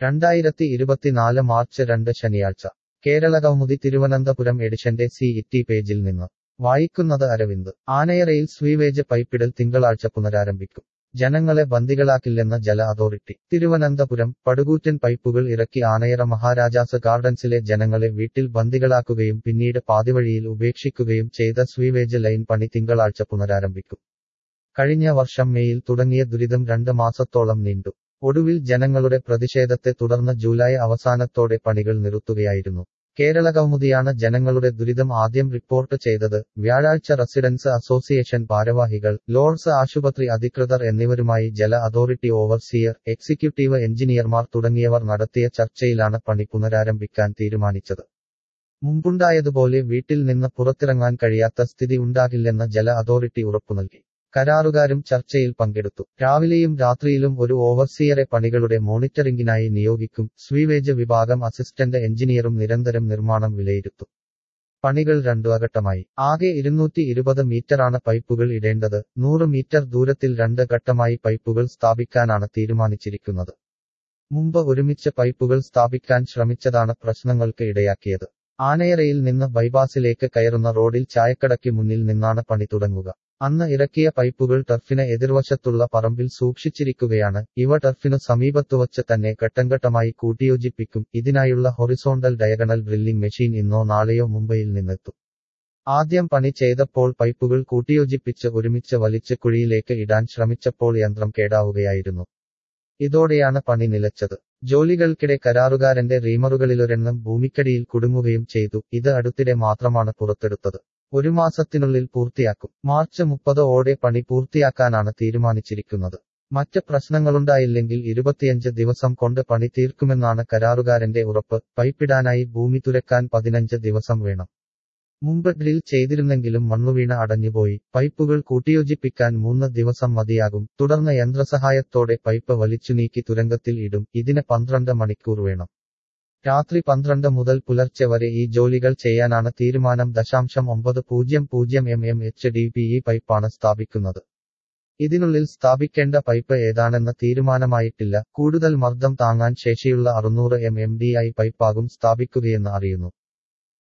രണ്ടായിരത്തി ഇരുപത്തിനാല് മാർച്ച് രണ്ട് ശനിയാഴ്ച കേരള കൗമുദി തിരുവനന്തപുരം എഡിഷന്റെ സി ഇറ്റി പേജിൽ നിന്ന് വായിക്കുന്നത് അരവിന്ദ് ആനയറയിൽ സ്വീവേജ് പൈപ്പിടൽ തിങ്കളാഴ്ച പുനരാരംഭിക്കും ജനങ്ങളെ ബന്ദികളാക്കില്ലെന്ന ജല അതോറിറ്റി തിരുവനന്തപുരം പടുകൂറ്റൻ പൈപ്പുകൾ ഇറക്കി ആനയറ മഹാരാജാസ് ഗാർഡൻസിലെ ജനങ്ങളെ വീട്ടിൽ ബന്ദികളാക്കുകയും പിന്നീട് പാതിവഴിയിൽ ഉപേക്ഷിക്കുകയും ചെയ്ത സ്വീവേജ് ലൈൻ പണി തിങ്കളാഴ്ച പുനരാരംഭിക്കും കഴിഞ്ഞ വർഷം മേയിൽ തുടങ്ങിയ ദുരിതം രണ്ട് മാസത്തോളം നീണ്ടു ഒടുവിൽ ജനങ്ങളുടെ പ്രതിഷേധത്തെ തുടർന്ന് ജൂലൈ അവസാനത്തോടെ പണികൾ നിർത്തുകയായിരുന്നു കേരള കൗമുദിയാണ് ജനങ്ങളുടെ ദുരിതം ആദ്യം റിപ്പോർട്ട് ചെയ്തത് വ്യാഴാഴ്ച റെസിഡൻസ് അസോസിയേഷൻ ഭാരവാഹികൾ ലോർഡ്സ് ആശുപത്രി അധികൃതർ എന്നിവരുമായി ജല അതോറിറ്റി ഓവർസിയർ എക്സിക്യൂട്ടീവ് എഞ്ചിനീയർമാർ തുടങ്ങിയവർ നടത്തിയ ചർച്ചയിലാണ് പണി പുനരാരംഭിക്കാൻ തീരുമാനിച്ചത് മുമ്പുണ്ടായതുപോലെ വീട്ടിൽ നിന്ന് പുറത്തിറങ്ങാൻ കഴിയാത്ത സ്ഥിതി ഉണ്ടാകില്ലെന്ന് ജല അതോറിറ്റി ഉറപ്പു നൽകി കരാറുകാരും ചർച്ചയിൽ പങ്കെടുത്തു രാവിലെയും രാത്രിയിലും ഒരു ഓവർസിയറെ പണികളുടെ മോണിറ്ററിംഗിനായി നിയോഗിക്കും സ്വീവേജ് വിഭാഗം അസിസ്റ്റന്റ് എഞ്ചിനീയറും നിരന്തരം നിർമ്മാണം വിലയിരുത്തും പണികൾ രണ്ടു ഘട്ടമായി ആകെ ഇരുന്നൂറ്റി ഇരുപത് മീറ്ററാണ് പൈപ്പുകൾ ഇടേണ്ടത് നൂറ് മീറ്റർ ദൂരത്തിൽ രണ്ട് ഘട്ടമായി പൈപ്പുകൾ സ്ഥാപിക്കാനാണ് തീരുമാനിച്ചിരിക്കുന്നത് മുമ്പ് ഒരുമിച്ച് പൈപ്പുകൾ സ്ഥാപിക്കാൻ ശ്രമിച്ചതാണ് പ്രശ്നങ്ങൾക്ക് ഇടയാക്കിയത് ആനയറയിൽ നിന്ന് ബൈപാസിലേക്ക് കയറുന്ന റോഡിൽ ചായക്കടയ്ക്ക് മുന്നിൽ നിന്നാണ് പണി തുടങ്ങുക അന്ന് ഇറക്കിയ പൈപ്പുകൾ ടർഫിന് എതിർവശത്തുള്ള പറമ്പിൽ സൂക്ഷിച്ചിരിക്കുകയാണ് ഇവ ടർഫിനു സമീപത്തുവച്ച് തന്നെ ഘട്ടംഘട്ടമായി കൂട്ടിയോജിപ്പിക്കും ഇതിനായുള്ള ഹൊറിസോണ്ടൽ ഡയഗണൽ ഡ്രില്ലിംഗ് മെഷീൻ ഇന്നോ നാളെയോ മുംബൈയിൽ നിന്നെത്തും ആദ്യം പണി ചെയ്തപ്പോൾ പൈപ്പുകൾ കൂട്ടിയോജിപ്പിച്ച് ഒരുമിച്ച് വലിച്ച് കുഴിയിലേക്ക് ഇടാൻ ശ്രമിച്ചപ്പോൾ യന്ത്രം കേടാവുകയായിരുന്നു ഇതോടെയാണ് പണി നിലച്ചത് ജോലികൾക്കിടെ കരാറുകാരന്റെ റീമറുകളിലൊരെണ്ണം ഭൂമിക്കടിയിൽ കുടുങ്ങുകയും ചെയ്തു ഇത് അടുത്തിടെ മാത്രമാണ് പുറത്തെടുത്തത് ഒരു മാസത്തിനുള്ളിൽ പൂർത്തിയാക്കും മാർച്ച് മുപ്പത് ഓടെ പണി പൂർത്തിയാക്കാനാണ് തീരുമാനിച്ചിരിക്കുന്നത് മറ്റ് പ്രശ്നങ്ങളുണ്ടായില്ലെങ്കിൽ ഇരുപത്തിയഞ്ച് ദിവസം കൊണ്ട് പണി തീർക്കുമെന്നാണ് കരാറുകാരന്റെ ഉറപ്പ് പൈപ്പിടാനായി ഭൂമി തുരക്കാൻ പതിനഞ്ച് ദിവസം വേണം മുമ്പ് ഡ്രിൽ ചെയ്തിരുന്നെങ്കിലും മണ്ണുവീണ അടഞ്ഞുപോയി പൈപ്പുകൾ കൂട്ടിയോജിപ്പിക്കാൻ മൂന്ന് ദിവസം മതിയാകും തുടർന്ന് യന്ത്രസഹായത്തോടെ പൈപ്പ് വലിച്ചു നീക്കി തുരങ്കത്തിൽ ഇടും ഇതിന് പന്ത്രണ്ട് മണിക്കൂർ വേണം രാത്രി പന്ത്രണ്ട് മുതൽ പുലർച്ചെ വരെ ഈ ജോലികൾ ചെയ്യാനാണ് തീരുമാനം ദശാംശം ഒമ്പത് പൂജ്യം പൂജ്യം M M H D P E പൈപ്പാണ് സ്ഥാപിക്കുന്നത് ഇതിനുള്ളിൽ സ്ഥാപിക്കേണ്ട പൈപ്പ് ഏതാണെന്ന് തീരുമാനമായിട്ടില്ല കൂടുതൽ മർദ്ദം താങ്ങാൻ ശേഷിയുള്ള അറുന്നൂറ് എം എം ഡി ഐ പൈപ്പാകും സ്ഥാപിക്കുകയെന്ന് അറിയുന്നു